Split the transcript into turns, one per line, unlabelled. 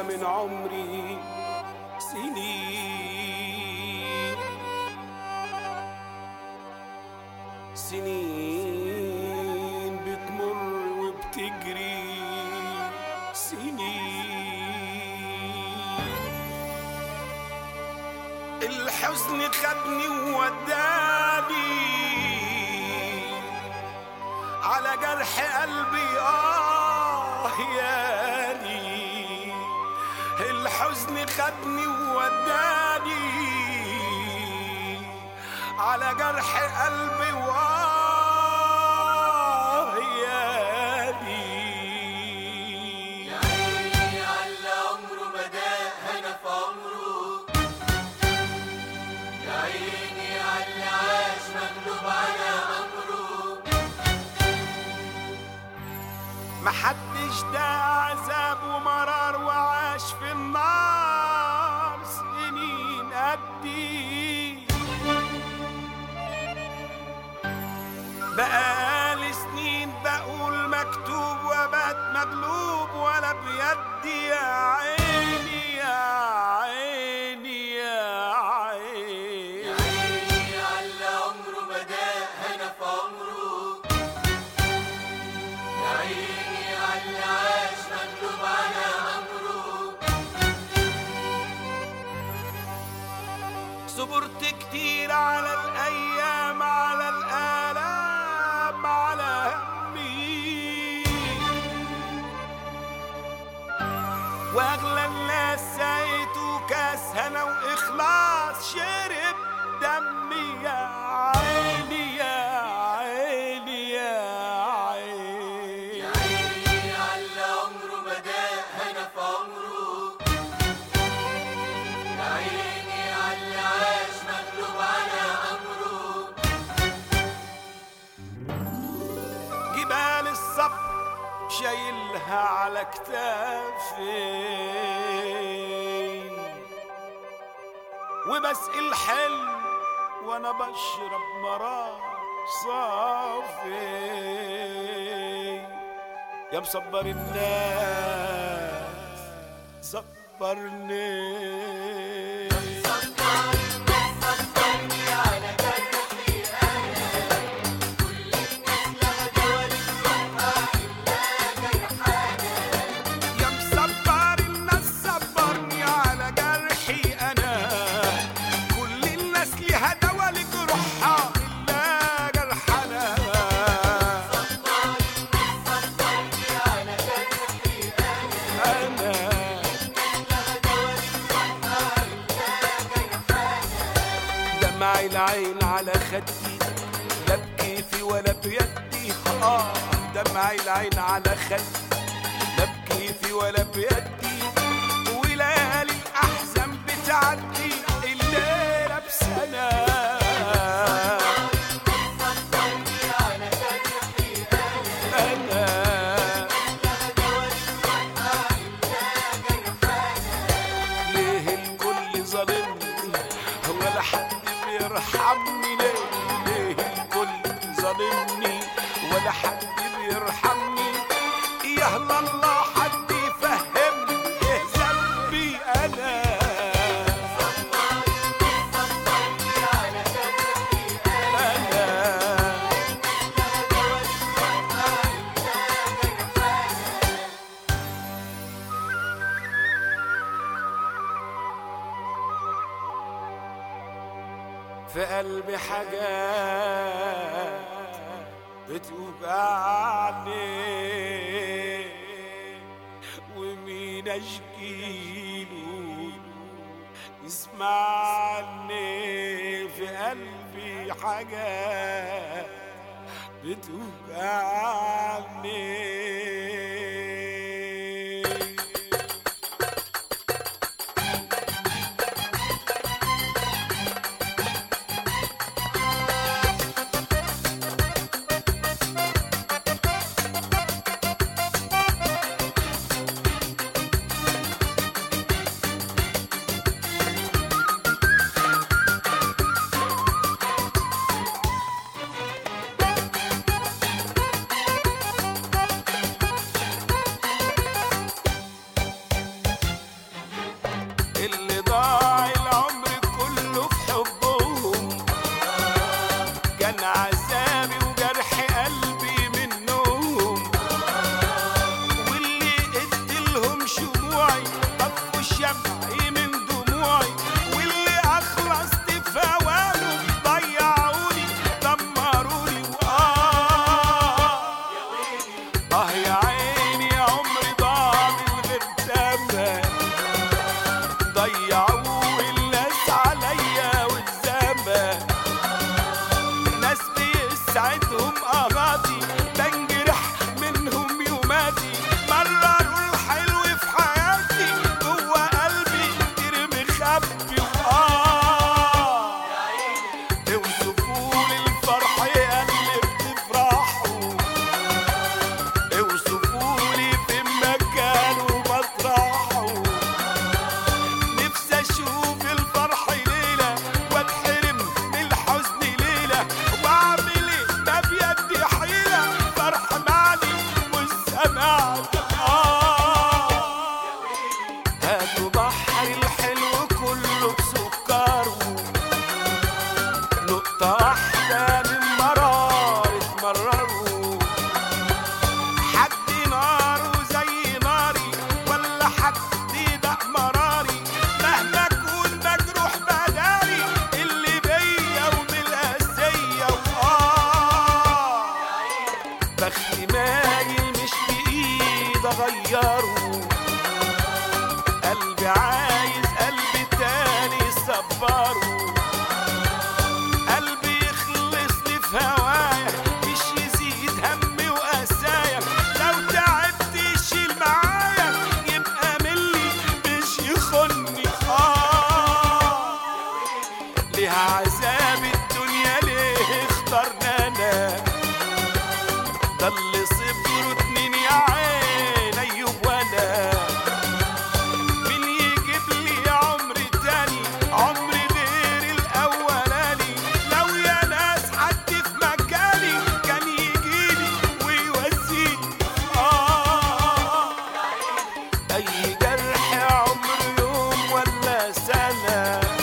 سنة من عمري سنين سنين بتمر وبتجري سنين الحزن خدني ووداني على جرح قلبي آه ياني الحزن خدني ووداني على جرح قلبي وآه ياني
يا عيني على عمره ما داق هنا في عمره يا عيني على عاش مغلوب على امره
محدش ده عذاب ومرار وعاش في النار سنين قدي بقالي سنين بقول مكتوب وبات مغلوب ولا بيدي يا عيني يا عيني يا عيني
يا عيني على عمره ما داق هنا في عمره يا عيني على عاش مغلوب على امره
صبرت كتير على الأيام على الآلام على همي وأغلى الناس سقيته كاس هنا وإخلاص شرب دمي يا عيني يا عيني يا عيني
يا عيني على عمره ما داق هنا في عمره يا عيني على عاش مغلوب على امره
جبال الصبر شايلها على كتافي وبسقي الحلم وانا بشرب مرار صافي يا مصبر الناس صبرني يا مصبر الناس صبرني على جرحي انا كل الناس ليها دوا لجروحها الا جرحنا انا دمعي العين على خدي لا بكيفي ولا بيدي اه دمعي العين على خدي لا بكيفي ولا بيدي وليالي الاحزان بتعدي الليله بسنه انا ليه الكل ظالمني ولا حد بيرحمني ليه ليه الكل ظالمني ولا حد بيرحمني يا الله حد يفهمني ايه ذنبي انا انا في قلبي حاجات بتوجعني ومين اشكيله يسمعني في قلبي حاجات بتوجعني اخترنا انا ده اللي صفر اتنين يا عين ايوب وانا مين يجيب لي عمر تاني عمر غير الاولاني لو يا ناس حد في مكاني كان يجيلي ويوزيني آه اي جرح عمر يوم ولا سنه